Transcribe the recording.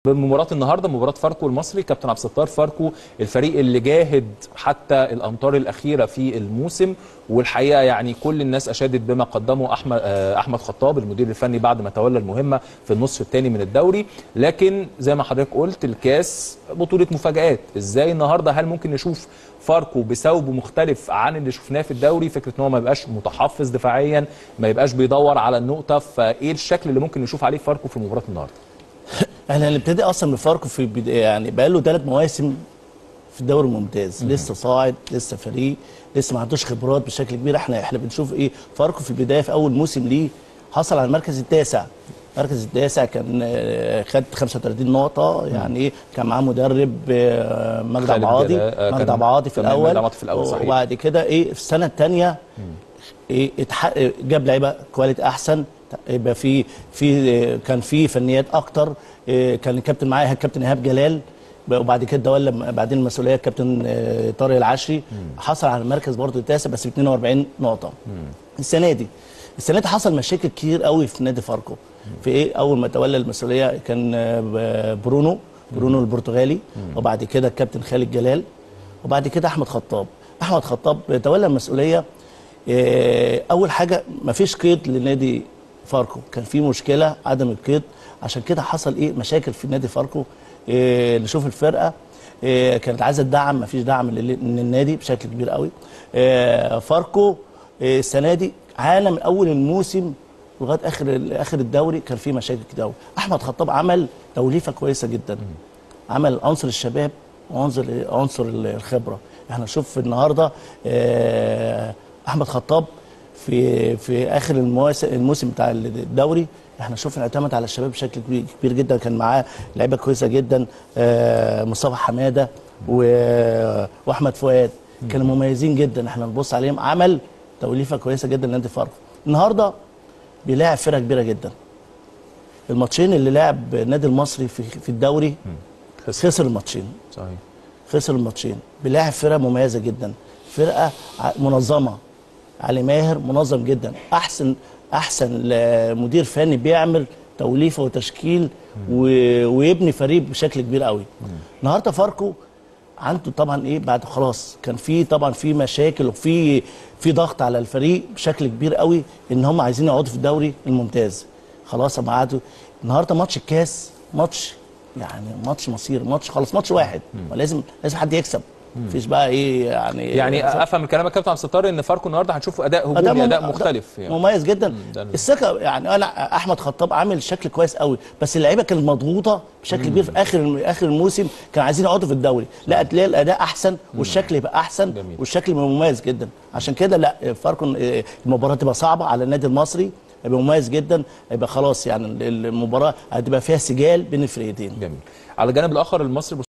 بمباراه النهارده مباراه فاركو المصري كابتن عبد الستار فاركو الفريق اللي جاهد حتى الامتار الاخيره في الموسم والحقيقه يعني كل الناس اشادت بما قدمه احمد آه، احمد خطاب المدير الفني بعد ما تولى المهمه في النصف الثاني من الدوري لكن زي ما حضرتك قلت الكاس بطوله مفاجات ازاي النهارده هل ممكن نشوف فاركو بثوب مختلف عن اللي شفناه في الدوري فكره ان هو ما يبقاش متحفظ دفاعيا ما يبقاش بيدور على النقطه فايه الشكل اللي ممكن نشوف عليه فاركو في مباراه النهارده احنا هنبتدي اصلا بفاركو في بد... يعني بقى له ثلاث مواسم في الدوري الممتاز لسه صاعد لسه فريق لسه ما عندوش خبرات بشكل كبير احنا احنا بنشوف ايه فاركو في البدايه في اول موسم ليه حصل على المركز التاسع المركز التاسع كان آه، خد 35 نقطة يعني ايه كان معاه مدرب آه، مجدي خالد عبد العاضي جلال، آه، مجدي كان- عبد العاضي في تمام، الأول مجدي عبد العاضي في الأول، صحيح. وبعد كده ايه في السنة الثانية إيه اتح... جاب لعيبه كواليتي احسن يبقى في في كان في فنيات اكتر إيه، كان الكابتن معايا الكابتن ايهاب جلال وبعد كده تولى بعدين المسؤوليه الكابتن آه، طارق العشري حصل على المركز برضه التاسع بس ب 42 نقطه السنه دي السنه دي حصل مشاكل كتير قوي في نادي فاركو في ايه اول ما تولى المسؤوليه كان آه، برونو برونو البرتغالي وبعد كده الكابتن خالد جلال وبعد كده احمد خطاب احمد خطاب تولى المسؤوليه آه، اول حاجه مفيش قيد لنادي فاركو كان في مشكله عدم القيد عشان كده حصل ايه مشاكل في نادي فاركو آه، نشوف الفرقه آه، كانت عايزه تدعم مفيش دعم لل- من النادي بشكل كبير قوي آه، فاركو آه، السنه دي عانى من اول الموسم لغايه اخر اخر الدوري كان في مشاكل كتير قوي احمد خطاب عمل توليفه كويسه جدا عمل عنصر الشباب وعنصر عنصر الخبره احنا نشوف النهارده آه، احمد خطاب في في اخر المواسم الموسم بتاع الدوري احنا شفنا اعتمد على الشباب بشكل كبير- كبير جدا كان معاه لعيبه كويسه جدا آه، مصطفى حماده و- واحمد فؤاد كانوا مميزين جدا احنا نبص عليهم عمل توليفه كويسه جدا لنادي فاركو النهارده بيلاعب فرقه كبيره جدا الماتشين اللي لعب النادي المصري في في الدوري خسر خسر الماتشين صحيح خسر الماتشين بيلاعب فرقه مميزه جدا فرقه ع- منظمه علي ماهر منظم جدا احسن احسن ل- مدير فني بيعمل توليفه وتشكيل و... ويبني فريق بشكل كبير قوي النهارده فاركو عنده طبعا ايه بعد خلاص كان في طبعا في مشاكل وفي في ضغط على الفريق بشكل كبير قوي ان هم عايزين يقعدوا في الدوري الممتاز خلاص هم قعدوا النهارده ماتش الكاس ماتش يعني ماتش مصير ماتش خلاص ماتش واحد لازم لازم حد يكسب مفيش بقى ايه يعني يعني افهم من كلامك كابتن عبد الستار ان فاركو النهارده هنشوف اداء هجومي أداء اداء, مم- مختلف يعني مميز جدا ده اللي- الثقه يعني انا احمد خطاب عامل شكل كويس قوي بس اللعيبه كانت مضغوطه بشكل كبير في اخر اخر الموسم كانوا عايزين يقعدوا في الدوري لا تلاقي الاداء احسن والشكل يبقى احسن جميل. والشكل يبقى مميز جدا عشان كده لا فاركو آه، المباراه تبقى صعبه على النادي المصري يبقى مميز جدا يبقى خلاص يعني المباراه هتبقى فيها سجال بين الفرقتين جميل على الجانب الاخر المصري